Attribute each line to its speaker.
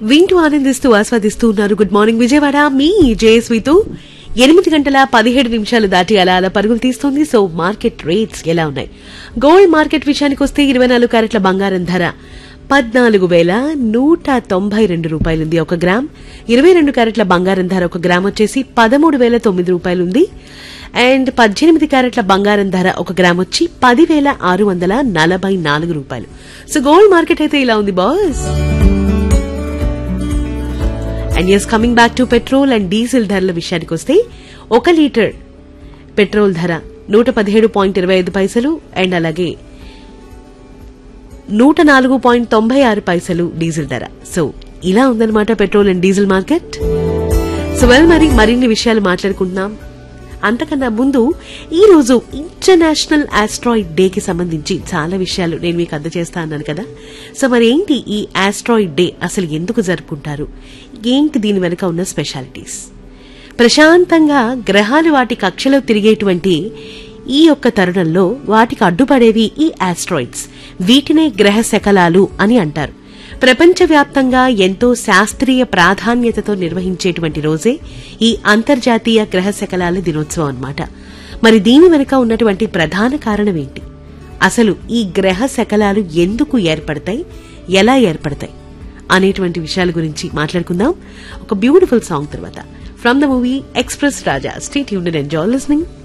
Speaker 1: వింటూ ఆనందిస్తూ ఆస్వాదిస్తూ ఉన్నారు గుడ్ మార్నింగ్ విజయవాడ మీ జేఎస్వితో ఎనిమిది గంటల పదిహేడు నిమిషాలు దాటి అలా అలా పరుగులు తీస్తుంది సో మార్కెట్ రేట్స్ ఎలా ఉన్నాయి గోల్డ్ మార్కెట్ విషయానికి వస్తే ఇరవై నాలుగు క్యారెట్ల బంగారం ధర పద్నాలుగు వేల నూట తొంభై రెండు రూపాయలుంది ఒక గ్రామ్ ఇరవై రెండు క్యారెట్ల బంగారం ధర ఒక గ్రామ్ వచ్చేసి పదమూడు వేల తొమ్మిది రూపాయలుంది అండ్ పద్దెనిమిది క్యారెట్ల బంగారం ధర ఒక గ్రామ్ వచ్చి పదివేల ఆరు వందల నలభై నాలుగు రూపాయలు సో గోల్డ్ మార్కెట్ అయితే ఇలా ఉంది boss and yes coming back to petrol and diesel ధరల విషయానికి వస్తే ఒక లీటర్ పెట్రోల్ ధర నూట పదిహేడు పాయింట్ ఇరవై ఐదు పైసలు అండ్ అలాగే నూట నాలుగు పాయింట్ తొంభై ఆరు పైసలు డీజిల్ ధర సో ఇలా ఉందన్నమాట petrol and diesel market so well మరి మరిన్ని విషయాలు మాట్లాడుకుంటున్నాం అంతకన్నా ముందు ఈ రోజు ఇంటర్నేషనల్ ఆస్ట్రాయిడ్ డే కి సంబంధించి చాలా విషయాలు నేను మీకు అందజేస్తా అన్నాను కదా సో మరి ఏంటి ఈ ఆస్ట్రాయిడ్ డే అసలు ఎందుకు జరుపుకుంటారు ఏంటి దీని వెనుక ఉన్న స్పెషాలిటీస్ ప్రశాంతంగా గ్రహాలు వాటి కక్షలో తిరిగేటువంటి ఈ యొక్క తరుణంలో వాటికి అడ్డుపడేవి ఈ ఆస్ట్రాయిడ్స్ వీటినే గ్రహ శకలాలు అని అంటారు ప్రపంచవ్యాప్తంగా ఎంతో శాస్త్రీయ ప్రాధాన్యతతో నిర్వహించేటువంటి రోజే ఈ అంతర్జాతీయ గ్రహ శకలాల దినోత్సవం అన్నమాట మరి దీని వెనుక ఉన్నటువంటి ప్రధాన కారణం ఏంటి అసలు ఈ గ్రహ శకలాలు ఎందుకు ఏర్పడతాయి ఎలా ఏర్పడతాయి అనేటువంటి విషయాల గురించి మాట్లాడుకుందాం ఒక బ్యూటిఫుల్ సాంగ్ తర్వాత from the movie express Raja state union enjoy listening